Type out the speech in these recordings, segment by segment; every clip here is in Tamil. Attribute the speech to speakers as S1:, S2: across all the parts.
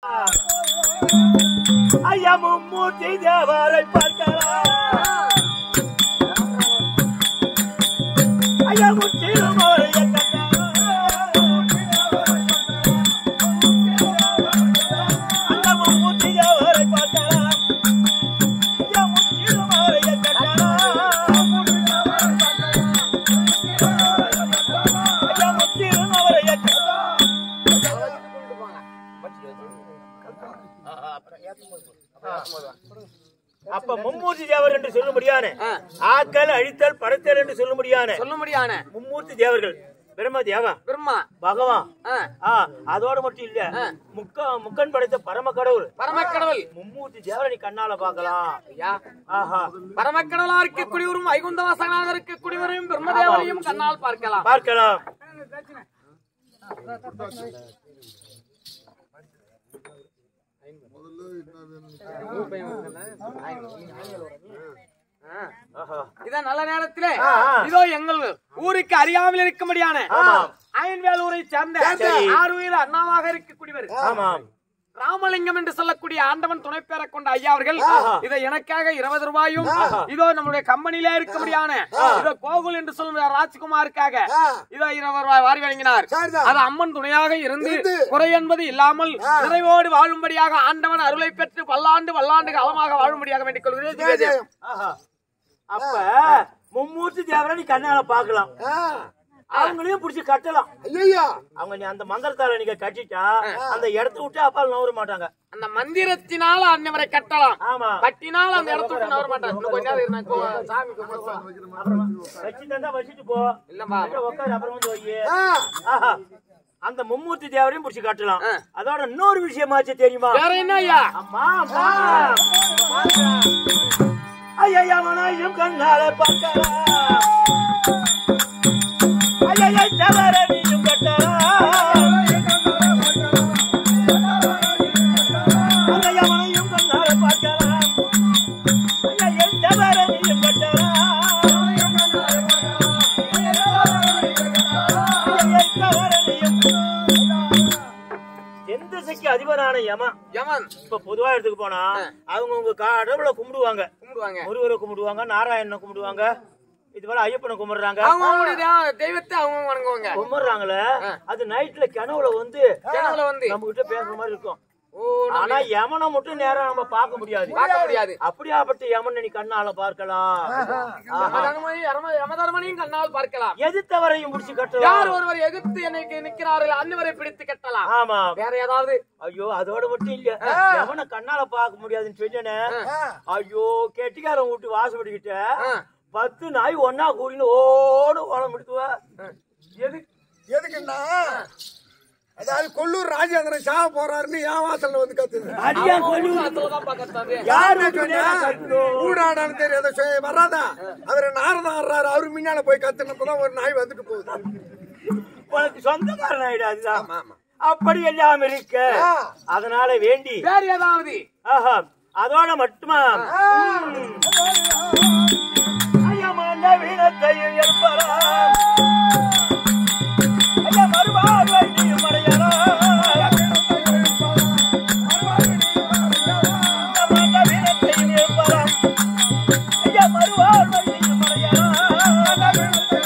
S1: ஐயா மும்மூர்த்தி தேவரை பார்க்கலாம் ஐயா முற்றிலும் அவரை அந்த மும்மூர்த்தி தேவரை பார்க்கலாம் ஐயா முற்றிலும் அவரை ஐயா முற்றிலும் அவரை அப்ப மும்மூர்த்தி தேவர் என்று சொல்லும்படியான
S2: ஆ.
S1: ஆக்கல் அழித்தல் படைத்தல் என்று சொல்லும்படியான
S2: சொல்ல முடியான
S1: மும்மூர்த்தி தேவர்கள் பிரம்ம தேவா
S2: பிரம்மா
S1: பகவான்
S2: ஆ,
S1: ஆ அதோட மட்டும் இல்ல
S2: ஆ.
S1: முக்க முக்கன் படைத்த பரம கடவுள்
S2: பரமக்கடவுள்
S1: மும்மூர்த்தி தேவரை நீ கண்ணால பாக்கலாம்
S2: ஐயா
S1: ஆஹா
S2: பரமக்கடலா இருக்க குடிவரும் ஐகுந்த வாசகனாக இருக்க குடிவரையும் பிரம்மதேவரையும் கண்ணால் பார்க்கலாம்
S1: பார்க்கலாம்
S2: ஆ.
S1: ஆஹா
S2: இதான் நல்ல நேரத்திலே
S1: ஆ, ஆ.
S2: இதோ எங்கள் ஊருக்கு அறியாமல் இருக்கும்படியான
S1: ஆமாம்.
S2: அயன்வேலூரை சேர்ந்த
S1: சரி.
S2: ஆறுயிர் அண்ணாவாக இருக்கக்கூடியவர்
S1: ஆமாம்
S2: ராமலிங்கம் என்று சொல்லக்கூடிய ஆண்டவன் துணை பெற கொண்ட ஐயா அவர்கள்
S1: ஆஹா.
S2: இதை எனக்காக இருபது ரூபாயும்
S1: ஆஹா.
S2: இதோ நம்முடைய கம்பெனியில இருக்கும்படியான இதோ கோகுல் என்று சொல்லுற ராஜ்குமாருக்காக இதோ இருபது ரூபாய் வாரி வழங்கினார்
S3: சரிதான்.
S2: அது அம்மன் துணையாக இருந்து குறை என்பது இல்லாமல் நிறைவோடு வாழும்படியாக ஆண்டவன் அருளை பெற்று பல்லாண்டு பல்லாண்டு காலமாக வாழும்படியாக வேண்டிக் கொள்கிறேன் ஜெயஜெயம்.
S1: ஆஹா அப்ப மும்மூர்த்தி தேவரை நீ கண்ணால பாக்கலாம் அவங்களையும் புடிச்சு கட்டலாம்
S3: ஐயா
S1: அவங்க நீ அந்த மந்திரத்தால நீங்க கட்டிட்டா அந்த இடத்த விட்டு அப்பால் நவர மாட்டாங்க
S2: அந்த மந்திரத்தினால் அன்னவரை கட்டலாம்
S1: ஆமா
S2: கட்டினால் அந்த இடத்த விட்டு நவர மாட்டார் இன்னும் கொஞ்ச நேரம் இருந்தா கோ- சாமி கும்பிட போலாம்.
S1: அப்புறமா வச்சு தந்தா வச்சுட்டு போ
S2: இல்லப்பா
S1: அப்புறம் உட்காரு அப்புறம் வந்து வை ஆஹா. அந்த மும்மூர்த்தி தேவரையும் புடிச்சு கட்டலாம்
S2: ஆ.
S1: அதோட இன்னொரு விஷயமாச்சு தெரியுமா
S2: வேற என்ன ஐயா
S1: அம்மா அம்மா ஐயா மனையும் கண்ணால பார்க்கலாம் ஐயா தவற நீயும் கட்டலாம் ஐயா மனையும் கண்ணால பார்க்கலாம் ஐயா தவற நீயும் எந்த திசைக்கு அதிபரான யமன்
S2: யமன்
S1: இப்ப பொதுவா எடுத்துக்கு போனா அவங்க உங்க கடவுளை கும்பிடுவாங்க
S2: கும்பிடுவாங்க
S1: முருகரை கும்பிடுவாங்க நாராயணனை கும்பிடுவாங்க இது போல ஐயப்பனை கும்பிடுறாங்க
S2: அவங்க அவங்களுடைய தே- தெய்வத்தை அவங்க வணங்குவாங்க
S1: கும்பிடுறாங்களே அது நைட்ல கனவுல வந்து
S2: கிணறுல வந்து
S1: நம்ம கிட்ட பேசுற மாதிரி இருக்கும்
S2: ஓ நம்ம
S1: ஆனா யமனை மட்டும் நேரம் நம்ம பார்க்க முடியாது
S2: பார்க்க முடியாது
S1: அப்படியாப்பட்ட யமனை நீ கண்ணால பார்க்கலாம்
S2: யமதர்மனை யம- யமதர்மனையும் கண்ணால் பார்க்கலாம்
S1: எதிர்த்தவரையும் முடிச்சு
S2: யார்
S1: கட்டலாம்
S2: ஒருவர் எதிர்த்து என்னைக்கு நிக்கிறார்கள் அன்னவரை பிடித்து கட்டலாம்
S1: ஆமா
S2: வேற ஏதாவது
S1: ஐயோ அதோட மட்டும் இல்ல எவனை கண்ணால பார்க்க முடியாதுன்னு சொன்னேனே ஐயோ கெட்டிக்காரன் விட்டு வாசப்படிக்கிட்ட
S2: ஆ.
S1: பத்து நாய் ஒன்னா கூடின்னு ஓடு ஓடம் எடுத்துவ எது
S3: எதுக்குன்னா அதாவது கொல்லூர் ராஜேந்திரன் சாவ போறாருன்னு என் வாசல்ல வந்து கத்துது
S1: அடியா கொல்லு
S2: அதுலதான் பார்க்கத்தாது
S1: யாரு
S3: ஊடாடான்னு தெரியாத சொ- வராதா அவரு நாரதம் ஆடுறாரு அவரு முன்னால போய் கத்துனப்பதான் ஒரு நாய் வந்துட்டு போகுது
S1: உனக்கு சொந்தக்காரன் ஆயிடு அதுதான் அப்படி எல்லாம் இருக்க அதனால வேண்டி
S2: வேற ஏதாவது
S1: ஆஹா அதோட மட்டுமா ம். ஐயமான வீணத்தையும் ஏற்பலாம் ஐயா மறுபார்வை நீயும் அடையலாம் ஐயமான வீணத்தையும் ஏற்பலாம் ஐயா மறுபார்வை நீயும் அடையலாம்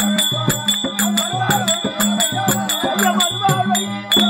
S1: ஐயா மறுபார்வை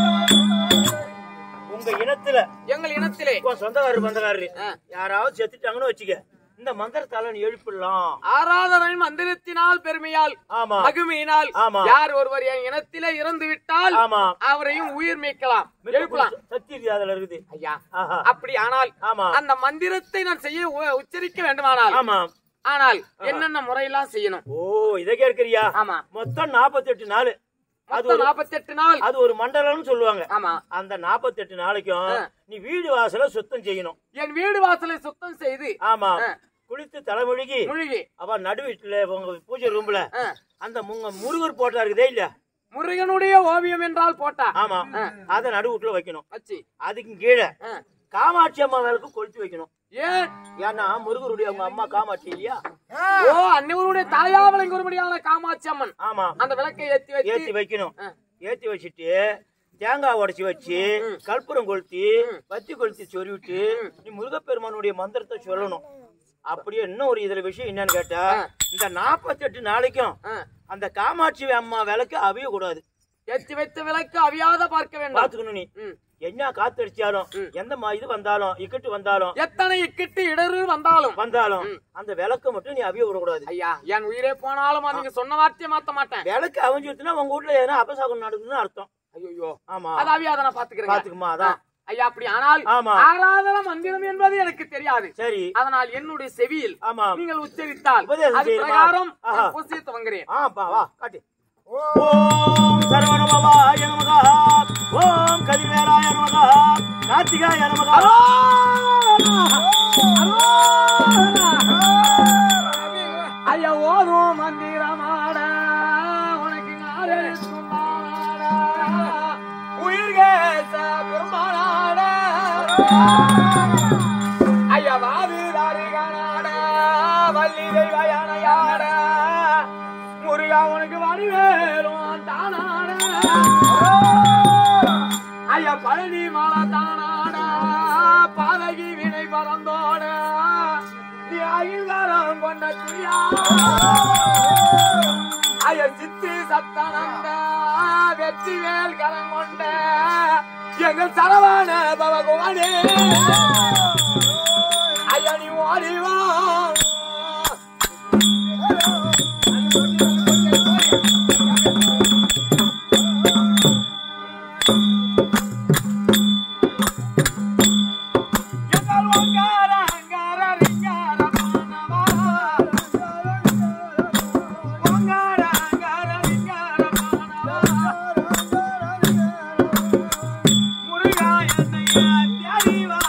S1: உங்க இனத்துல
S2: எங்கள் இனத்திலே
S1: இப்போ சொந்தக்காரர் பந்தக்காரரு
S2: ஆ.
S1: யாராவது செத்துட்டாங்கன்னு வச்சுக்க இந்த மந்திரத்தால நீ எழுப்பிடலாம்
S2: ஆராதனை மந்திரத்தினால் பெருமையால்
S1: ஆமா
S2: மகிமையினால்
S1: ஆமா.
S2: யார் ஒருவர் என் இனத்திலே இறந்து விட்டால்
S1: ஆமா
S2: அவரையும் உயிர் மீட்கலாம் எழுப்பலாம்
S1: சக்தி இருக்கு அதுல இருக்குது
S2: ஐயா
S1: ஆஹா.
S2: அப்படி ஆனால்
S1: ஆமா
S2: அந்த மந்திரத்தை நான் செய்ய உ- உச்சரிக்க வேண்டுமானால்
S1: ஆமா
S2: ஆனால் என்னென்ன முறையெல்லாம் செய்யணும்
S1: ஓ இத கேட்கறியா
S2: ஆமா
S1: மொத்தம் நாற்பத்தெட்டு நாள் அது
S2: மொத்தம்
S1: ஒரு
S2: நாற்பத்தெட்டு நாள்
S1: அது ஒரு மண்டலம்னு சொல்லுவாங்க
S2: ஆமா
S1: அந்த நாற்பத்தெட்டு நாளைக்கும் நீ வீடு வாசல சுத்தம் செய்யணும்
S2: என் வீடு வாசலை சுத்தம் செய்து
S1: ஆமா
S2: ஆ.
S1: குளித்து தலைமுழுகி
S2: முழுகி
S1: அவ நடு வீட்டுல உங்க பூஜை ரூம்ல
S2: ஆ.
S1: அந்த முங்க முருகர் போட்டா இருக்குதே இல்ல
S2: முருகனுடைய ஓவியம் என்றால் போட்டா
S1: ஆமா அத நடு வீட்டுல வைக்கணும்
S2: அச்சி
S1: அதுக்கு கீழே
S2: ஆ.
S1: காமாட்சி அம்மா வேலைக்கு கொளுத்தி வைக்கணும்
S2: ஏன்
S1: ஏன்னா முருகருடைய அவங்க அம்மா காமாட்சி இல்லையா
S2: ஓ அன்னைவருடைய தாயா விளங்கும்படியான காமாட்சி அம்மன்
S1: ஆமா
S2: அந்த விளக்கை ஏத்தி வச்சு
S1: ஏத்தி வைக்கணும்
S2: ஆ.
S1: ஏத்தி வச்சுட்டு தேங்காய் உடைச்சு வச்சு கற்பூரம் கொளுத்தி பத்தி கொளுத்தி சொருவிட்டு நீ முருகப்பெருமானுடைய மந்திரத்தை சொல்லணும் அப்படியே இன்னும் ஒரு இதுல விஷயம் என்னன்னு கேட்டா இந்த நாற்பத்தெட்டு நாளைக்கும்
S2: ஆ.
S1: அந்த காமாட்சி அம்மா விளக்கு அவிய கூடாது
S2: ஏற்றி வைத்த விளக்கு அவியாத பார்க்க வேண்டும்
S1: பாத்துக்கணும் நீ
S2: ம்.
S1: என்ன காத்தடிச்சாலும் எந்த மா- இது வந்தாலும் இக்கட்டு வந்தாலும்
S2: எத்தனை இக்கிட்டு இடரு வந்தாலும்
S1: வந்தாலும் அந்த விளக்க மட்டும் நீ அவிய விடக்கூடாது
S2: ஐயா என் உயிரே போனாலும் நீங்க சொன்ன வார்த்தையை மாத்த மாட்டேன்
S1: விளக்கு அவிஞ்சிருச்சுன்னா உங்க வீட்டுல எதனா அபசாகம் நடக்குதுன்னு அர்த்தம்
S2: ஐயோ
S1: ஆமா
S2: அது அவியாத நான் பாத்துக்கிறேன்
S1: பாத்துக்குமா அதான்
S2: ஐயா அப்படி ஆனால்
S1: ஆமா.
S2: ஆராதன மந்திரம் என்பது எனக்கு தெரியாது
S1: சரி
S2: அதனால் என்னுடைய செவியில்
S1: ஆமா
S2: நீங்கள் உச்சரித்தால்
S1: உபதேசம்
S2: அது
S1: செய்யணுமா?
S2: பிரகாரம்
S1: ஆஹா.
S2: பூசியை துவங்குறேன்
S1: ஆ பா வா காட்டு ஓம் சரவணபவாய நமகா ஓம் கதிர்வேலாய நமகா கார்த்திகாய நமகா
S2: ஐயா ஓதும் மந்திரமாட உனக்கு நாடு சும்மாட உயிர்கேச பெருமானாட ஐயா வாது தாரிகனாட வள்ளி தெய்வயானையாட முருகா உனக்கு வடிவேலும் தானாட ஐயா பழனி மலை தானாட பாதகி வினை பறந்தோட நீ அகில்காரம் கொண்ட துரியா ஐயா சித்தி சத்தனந்த வெற்றி வேல் கரம் கொண்ட எங்கள் சரவான பவகுவனே ஐயா நீ ஓடிவா எங்கள் ஓங்கார அங்கார ரிங்கார மானவா ஓங்கார அங்கார ரிங்கார மானவா முருகா என்னை தேடிவா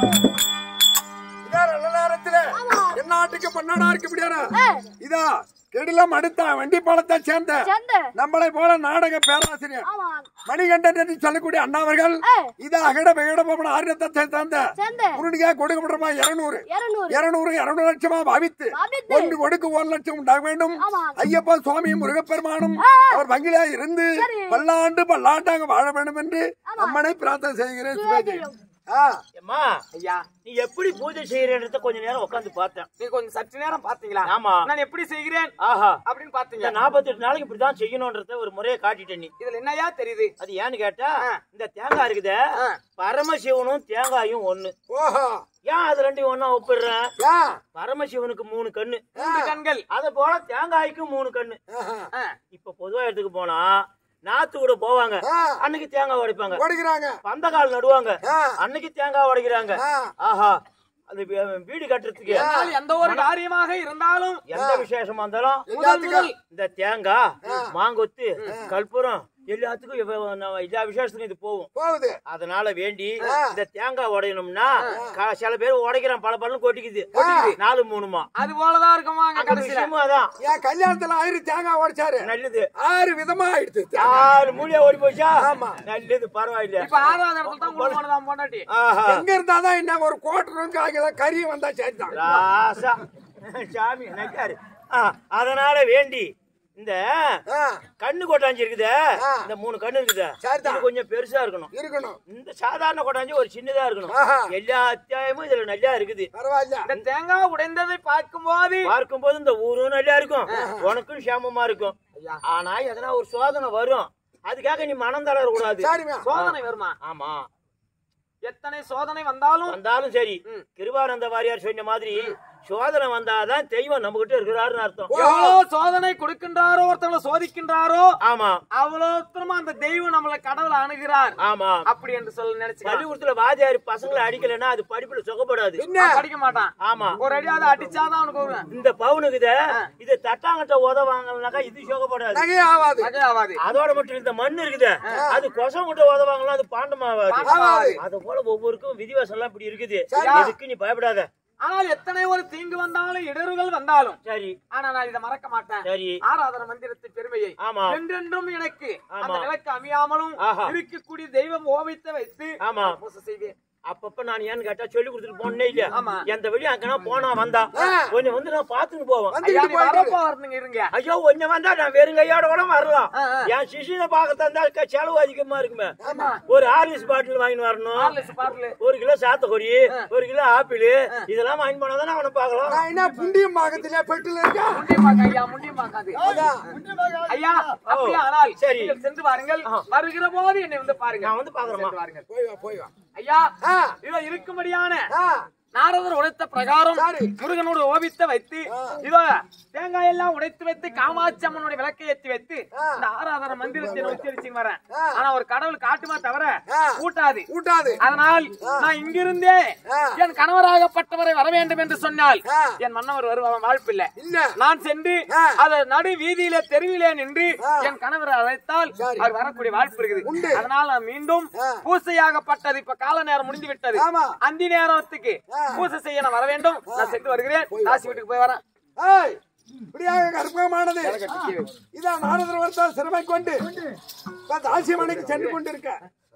S3: இதா நல்ல நேரத்துல என்ன நாட்டுக்கு பண்ணாடா இருக்க முடியாதா இதா கெடிலம் அடுத்த வண்டி பாலத்தை சேர்ந்த
S4: சேர்ந்த
S3: நம்மளை போல நாடக பேராசிரியர்
S4: ஆமா
S3: மணிகண்டன் என்று சொல்லக்கூடிய அண்ணாவர்கள் இது அகட விகட போன ஆரியத்தை தந்த
S4: சேர்ந்த
S3: உருடிக்கா கொடுக்கப்படுமா இருநூறு
S4: இருநூறு
S3: இருநூறு இருநூறு லட்சமா பாவித்து
S4: பாவித்து.
S3: ஒன்று கொடுக்கு ஒரு லட்சம் உண்டாக வேண்டும்
S4: ஆமா.
S3: ஐயப்பா சுவாமி முருகப்பெருமானும் அவர் வங்கிலா இருந்து பல்லாண்டு பல்லாண்டாக வாழ வேண்டும் என்று அம்மனை பிரார்த்தனை செய்கிறேன் சுபேஜி ஆ,
S1: அம்மா
S2: ஐயா
S1: நீ எப்படி பூஜை செய்யறன்றத கொஞ்ச நேரம் உட்காந்து பார்த்தேன்
S2: நீ கொஞ்சம் சற்று நேரம் பாத்தீங்களா
S1: ஆமா.
S2: நான் எப்படி செய்கிறேன்
S1: ஆஹா
S2: அப்படின்னு
S1: இந்த
S2: பாத்தீங்க
S1: நாற்பத்தெட்டு நாளைக்கு இப்படிதான் செய்யணும்ன்றத ஒரு முறையை காட்டிட்ட நீ
S2: இதுல என்னையா தெரியுது
S1: அது ஏன்னு கேட்டா இந்த தேங்காய் இருக்குதே
S2: ஆ.
S1: பரமசிவனும் தேங்காயும் ஒண்ணு
S3: ஓஹோ
S1: ஏன் அது ரெண்டையும் ஒண்ணா ஒப்பிடுறேன்
S3: யா,
S1: பரமசிவனுக்கு மூணு கண்ணு
S2: மூன்று கண்கள்
S1: அத போல தேங்காய்க்கு மூணு கண்ணு
S3: ஆஹா.
S2: ஆ,
S1: இப்ப பொதுவா எடுத்துக்கு போனா நாத்து விட போவாங்க
S3: ஆ,
S1: அன்னைக்கு தேங்காய் உடைப்பாங்க
S3: ஓடுகிறாங்க
S1: பந்தக்கால் நடுவாங்க
S3: ஆ,
S1: அன்னைக்கு தேங்காய் உடைக்கிறாங்க
S3: ஆ,
S1: ஆஹா அந்த வீ- வீடு கட்டுறதுக்கு
S2: ஆனால் எந்த ஒரு காரியமாக இருந்தாலும்
S1: எந்த விசேஷமா இருந்தாலும்
S2: முதல் முதல்
S1: இந்த தேங்காய் மாங்கொத்து கற்பூரம் எல்லாத்துக்கும் இவ- நம்ம எல்லா விசேஷத்துக்கும் இது போகும்
S3: போகுது
S1: அதனால வேண்டி இந்த தேங்காய் உடையணும்னா க- சில பேர் உடைக்கிறான் பல பலன்னு கொட்டிக்குது நாலு மூணுமா
S2: அது போலதான் இருக்குமாங்க
S1: அந்த
S2: கடைசியில
S1: விஷயமும் அதான்
S3: என் கல்யாணத்துல ஆயிரம் தேங்காய் உடைச்சாரு
S1: நல்லது
S3: ஆறு விதமா ஆயிடுச்சு
S1: ஆறு மூலியா ஓடி போச்சா
S3: ஆமா.
S1: நல்லது பரவாயில்ல
S2: இப்ப ஆறாவது இடத்துல தான் குடும்பம் பொண்டாட்டி
S1: ஆஹா
S3: எங்க இருந்தாதான் என்ன ஒரு கோட்டரும் காய்கறி கறி வந்தா சரிதான்
S1: ராசா சாமி நக்காரு ஆ, அதனால வேண்டி இந்த
S3: ஆ,
S1: கண்ணு கொட்டாஞ்சி இருக்குதே
S3: ஆ.
S1: இந்த மூணு கண்ணு இருக்குதே
S3: சரிதான்.
S1: இது கொஞ்சம் பெருசா இருக்கணும்
S3: இருக்கணும்
S1: இந்த சாதாரண கொட்டாஞ்சி ஒரு சின்னதா இருக்கணும்
S3: ஆஹா.
S1: எல்லா அத்தியாயமும் இதுல நல்லா இருக்குது
S3: பரவாயில்ல
S2: இந்த தேங்காய் உடைந்ததை பார்க்கும் போது
S1: பார்க்கும்போது இந்த ஊரும் நல்லா இருக்கும் உனக்கும் சேமமா இருக்கும் ஆனா எதனா ஒரு சோதனை வரும் அதுக்காக நீ மனம் தளர கூடாது
S3: சரிம்மா
S2: சோதனை வருமா
S1: ஆமா
S2: எத்தனை சோதனை வந்தாலும்
S1: வந்தாலும் சரி
S2: ம்.
S1: கிருபானந்த வாரியார் சொன்ன மாதிரி சோதனை வந்தாதான் தெய்வம் நம்ம கிட்ட இருக்கிறாருன்னு அர்த்தம்
S2: எவ்வளவு சோதனை கொடுக்கின்றாரோ ஒருத்தவங்களை சோதிக்கின்றாரோ
S1: ஆமா
S2: அவ்வளவு அந்த தெய்வம் நம்மளை கடவுளை அணுகிறார்
S1: ஆமா
S2: அப்படி என்று சொல்லி நினைச்சு
S1: பள்ளிக்கூடத்துல வாத்தியார் பசங்களை அடிக்கலைன்னா அது படிப்புல சுகப்படாது
S3: என்ன
S2: படிக்க மாட்டான்
S1: ஆமா
S2: ஒரு அடி அதை அடிச்சாதான் அவனுக்கு ஒரு
S1: இந்த பவுனுக்குத இது தட்டாங்கட்ட உத வாங்கலனாக்கா இது சுகப்படாது
S3: நகை ஆகாது
S2: நகை ஆகாது
S1: அதோட மட்டும் இந்த மண் இருக்குதே அது கொசம் முட்டை உத வாங்கலாம் அது பாண்டமாவாது
S2: பாண்டமாவாது.
S1: அது போல ஒவ்வொருக்கும் விதிவாசம் எல்லாம் இப்படி இருக்குது
S3: சரி.
S1: இதுக்கு நீ பயப்படாத
S2: ஆனால் எத்தனை ஒரு தீங்கு வந்தாலும் இடர்கள் வந்தாலும்
S1: சரி
S2: ஆனா நான் இதை மறக்க மாட்டேன்
S1: சரி
S2: ஆராதன மந்திரத்தின் பெருமையை
S1: ஆமா
S2: என்றென்றும் எனக்கு அந்த
S1: ஆமா.
S2: நிலைக்கு அமையாமலும்
S1: ஆஹா.
S2: இருக்கக்கூடிய தெய்வம் ஓவித்த வைத்து
S1: ஆமா.
S2: நான் பூசை செய்வேன்
S1: அப்பப்ப நான் ஏன்னு கேட்டா சொல்லி கொடுத்துட்டு போனே இல்ல
S2: ஆமா.
S1: எந்த வழி அங்கனா போனா வந்தா உன்னை வந்து நான் பாத்துட்டு போவேன்
S2: ஐயா
S3: வந்துட்டு
S2: நீ
S3: போயிட்டு
S2: வரப்போ வரணுங்க இருங்க
S1: ஐயோ ஒன்ன வந்தா நான் வெறும் கையோட கூட வரலாம்
S2: ஆ, ஆ.
S1: என் சிஷியனை பார்க்க தந்தா க- செலவு அதிகமா இருக்குமே
S2: ஆமா.
S1: ஒரு ஹார்லிக்ஸ் பாட்டில் வாங்கிட்டு வரணும்
S2: ஹார்லிக்ஸ் பாட்டிலு.
S1: ஒரு கிலோ சாத்துக்குடி ஒரு கிலோ ஆப்பிள் இதெல்லாம் வாங்கி போனா தானே அவனை பார்க்கலாம்
S3: நான் என்ன புண்டியம் பாக்கத்துல பெட்டில இருக்கா
S2: முண்டியும் பார்க்க ஐயா முண்டியும் பார்க்காது
S3: அதான்
S2: ஐயா அப்படியே ஆனால்
S1: சரி.
S2: நீங்கள் சென்று வாருங்கள் வருகிற போது என்னை வந்து பாருங்க
S1: நான் வந்து பாக்குறேம்மா.
S2: சென்று வாருங்கள்
S3: போய் வா போய் வா
S2: ஐயா
S3: ஆ,
S2: இதோ இருக்கும்படியான
S3: ஆ,
S2: நாரதர் உடைத்த பிரகாரம்
S3: சரி.
S2: முருகனோடு ஓபித்த வைத்து இதோ தேங்காய் எல்லாம் உடைத்து வைத்து காமாட்சி அம்மனுடைய விளக்கை ஏற்றி வைத்து இந்த ஆராதன மந்திரத்தை நான் உச்சரிச்சு வரேன் ஆனா ஒரு கடவுள் காட்டுமா தவிர
S3: ஆ.
S2: கூட்டாது
S3: கூட்டாது
S2: அதனால் நான் இங்கிருந்தே
S3: ஆ.
S2: என் கணவராகப்பட்டவரை வர வேண்டும் என்று சொன்னால்
S3: ஆ.
S2: என் மன்னவர் வருவான் வாழ்ப்பில்லை
S3: இல்ல
S2: நான் சென்று
S3: ஆ.
S2: அத நடு வீதியில தெருவிலே நின்று
S3: ஆ.
S2: என் கணவரை அழைத்தால்
S3: சரி.
S2: அவர் வரக்கூடிய வாய்ப்பு இருக்குது
S3: உண்டு.
S2: அதனால் நான் மீண்டும்
S3: ஆ.
S2: பூசையாகப்பட்டது இப்ப கால நேரம் முடிந்து விட்டது
S3: ஆமா.
S2: அந்தி நேரத்துக்கு
S3: ஆ.
S2: பூசை செய்ய நான் வர வேண்டும் நான் சென்று வருகிறேன் காசி வீட்டுக்கு போய் வரேன்
S3: ஏய் இப்படியாக கர்ப்பமானது இதான் நாரதர் வர்த்தால் சிறுமை கொண்டு இப்ப தாசியமனைக்கு சென்று கொண்டிருக்க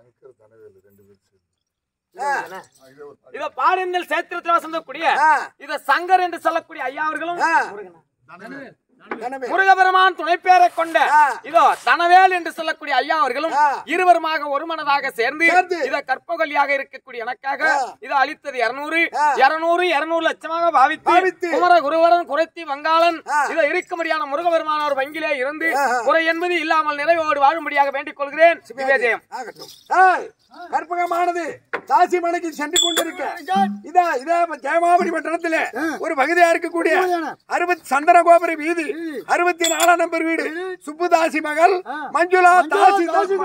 S3: ஆ,
S2: இத பாடியல் சேத்திரத்தில் வசந்தக்கூடிய
S3: ஆ,
S2: இத சங்கர் என்று சொல்லக்கூடிய ஐயா அவர்களும்
S3: ஆ. கனவே.
S2: முருகபெருமான் துணைப்பேரை கொண்ட
S3: ஆ.
S2: இதோ தனவேல் என்று சொல்லக்கூடிய ஐயா அவர்களும்
S3: ஆ.
S2: இருவருமாக ஒரு மனதாக சேர்ந்து
S3: சேர்ந்து.
S2: இத கற்பகொல்லியாக இருக்கக்கூடிய எனக்காக
S3: ஆ.
S2: இதை அளித்தது இருநூறு
S3: ஆ.
S2: இருநூறு இருநூறு லட்சமாக பாவித்து
S3: பாவித்து.
S2: குமர குருவரன் குறைத்தி வங்காளன்
S3: ஆ.
S2: இதை இருக்கும்படியான முருகபெருமான ஒரு வங்கிலே இருந்து
S3: ஆஹா.
S2: குறை என்பது இல்லாமல் நிறைவோடு வாழும்படியாக வேண்டிக் கொள்கிறேன் விவேஜயம்
S3: ஆகட்டும். ஏய், கற்பகமானது தாசிமலைக்கு சென்று கொண்டிருக்க இதா இதா ஜெயமாபுரி பட்டணத்திலே ஒரு பகுதியா இருக்கக்கூடிய அறுபத்தி சந்தன கோபுர வீதி அறுபத்தி நாலாம் நம்பர் வீடு சுப்புதாசி மகள் மஞ்சுளா தாசி தாசி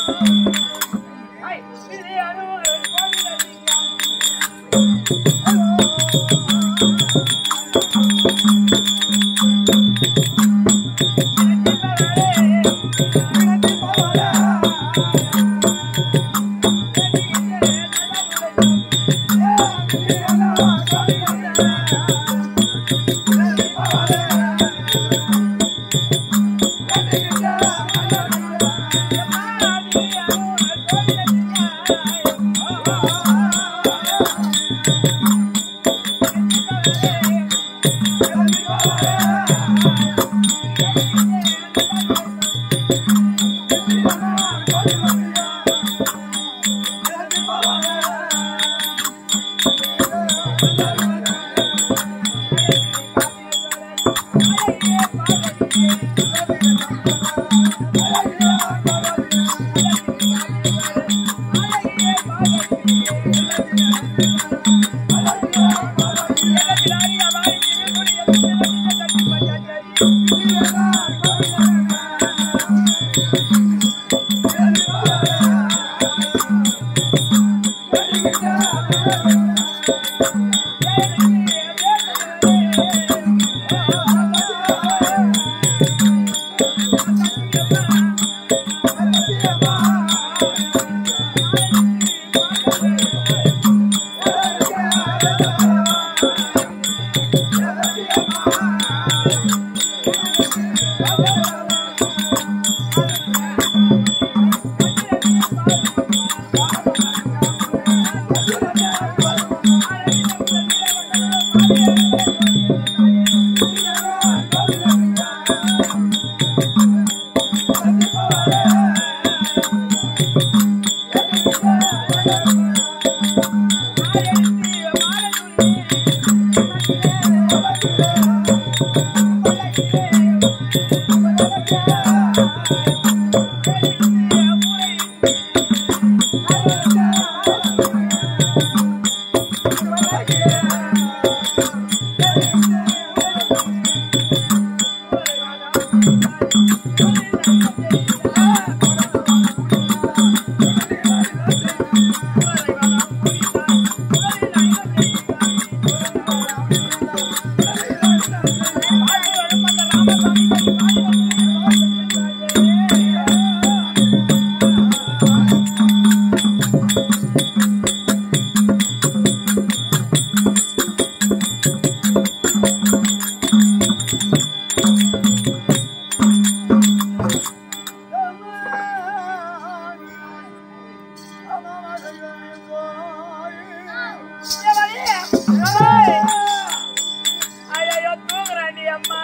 S2: ஐயோ தூங்குறாண்டி அம்மா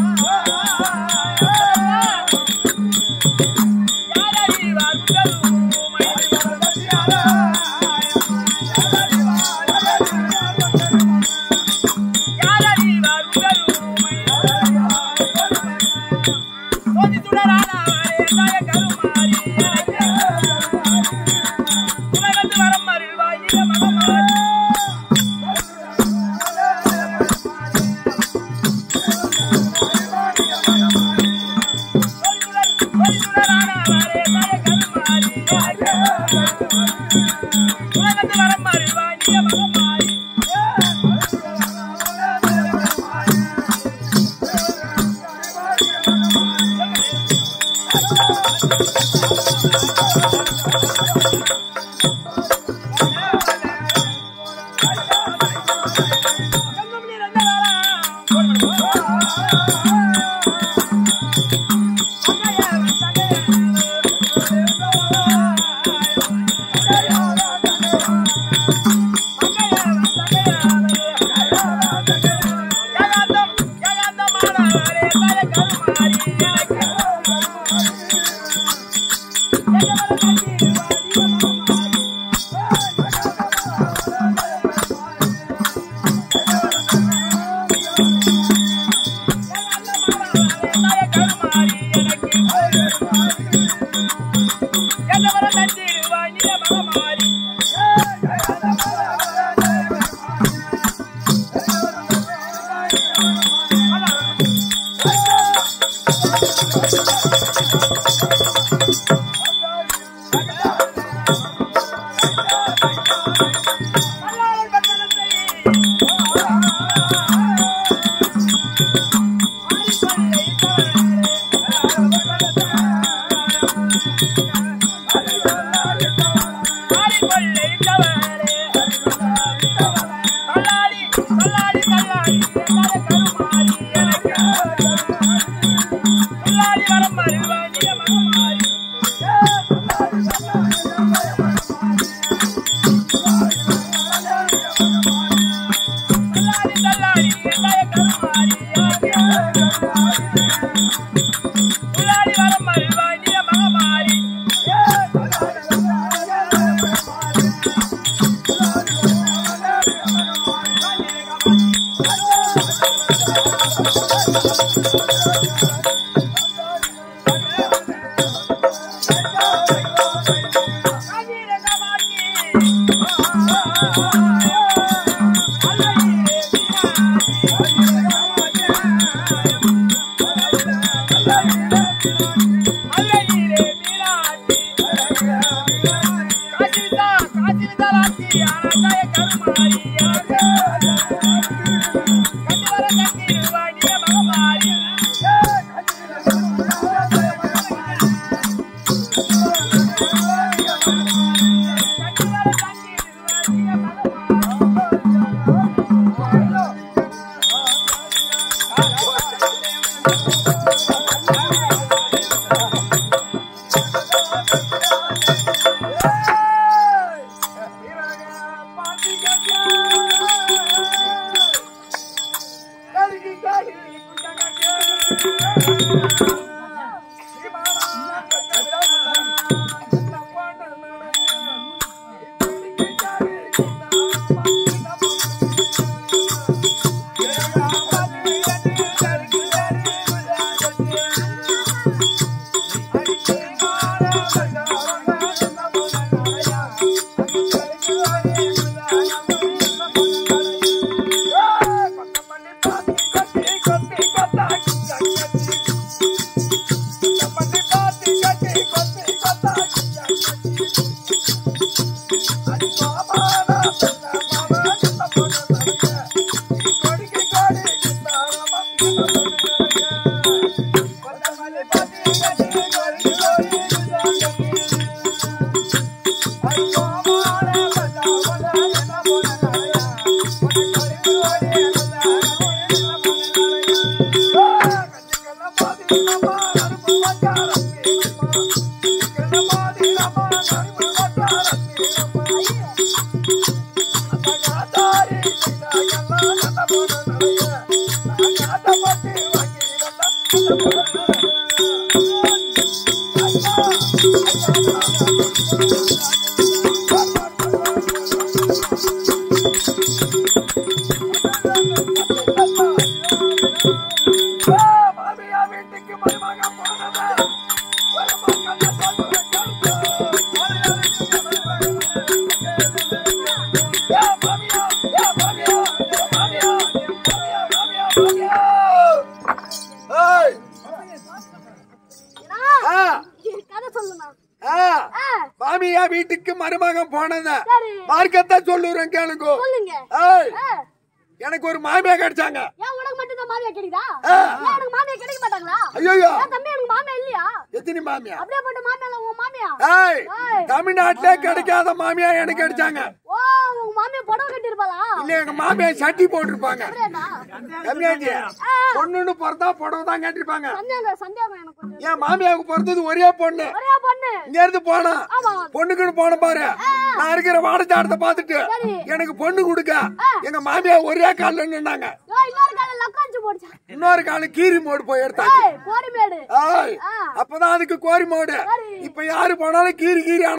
S4: யாரடி வாழ்ந்தது
S2: உலகத்து வரம் அறிவாய் நீ மகமாய்
S3: ஏய், ஆ,
S4: கதை சொல்லுண்ணா
S3: ஆ,
S4: ஆ,
S3: மாமியா வீட்டுக்கு மருமகன் போனத
S4: சரி
S3: மார்க்கத்தான் சொல்லுறேன் கேளுங்க
S4: சொல்லுங்க
S3: ஏய்
S4: ஆ,
S3: எனக்கு ஒரு மாமியா கிடைச்சாங்க
S4: ஏன் உனக்கு மட்டும் தான் மாமியா கிடைக்குதா
S3: ஆ.
S4: ஏன் எனக்கு மாமியா கிடைக்க மாட்டாங்களா
S3: ஐயோ
S4: ஏன் தம்பி எனக்கு மாமியா இல்லையா
S3: எத்தனை மாமியா
S4: அப்படியே போட்டு மாமியா இல்ல, உன் மாமியா
S3: ஏய்
S4: ஏய்.
S3: தமிழ்நாட்டிலே கிடைக்காத மாமியா எனக்கு கிடைச்சாங்க
S4: ஓ உங்க மாமியா புடவை கட்டி இருப்பாளா
S3: இல்ல எங்க மாமியா சட்டி போட்டிருப்பாங்க
S4: அப்படியாடா?
S3: கம்மியாச்சு பொண்ணுன்னு பிறந்தா புடவை தான் கட்டிருப்பாங்க
S4: சந்தேகம் சந்தேகம் எனக்கு கொஞ்சம்
S3: என் மாமியாவுக்கு பிறந்தது ஒரே பொண்ணு
S4: ஒரே பொண்ணு
S3: இங்க இருந்து போனா
S4: ஆமா
S3: பொண்ணுக்குன்னு போன பாரு நான் இருக்கிற வாடச்சாடத்தை பார்த்துட்டு
S4: சரி.
S3: எனக்கு பொண்ணு கொடுக்க எங்க மாமியா ஒரே கால்ல நின்னாங்க
S4: ஏய், இன்னொரு காலையில உட்காந்து போடுச்சா
S3: இன்னொரு கால கீரி மோடு போய் எடுத்தாச்சு
S4: ஏய் கோரிமேடு
S3: ஏய்,
S4: ஆ.
S3: அப்பதான் அதுக்கு கோரி மோடு
S4: சரி.
S3: இப்ப யாரு போனாலும் கீரி கீரி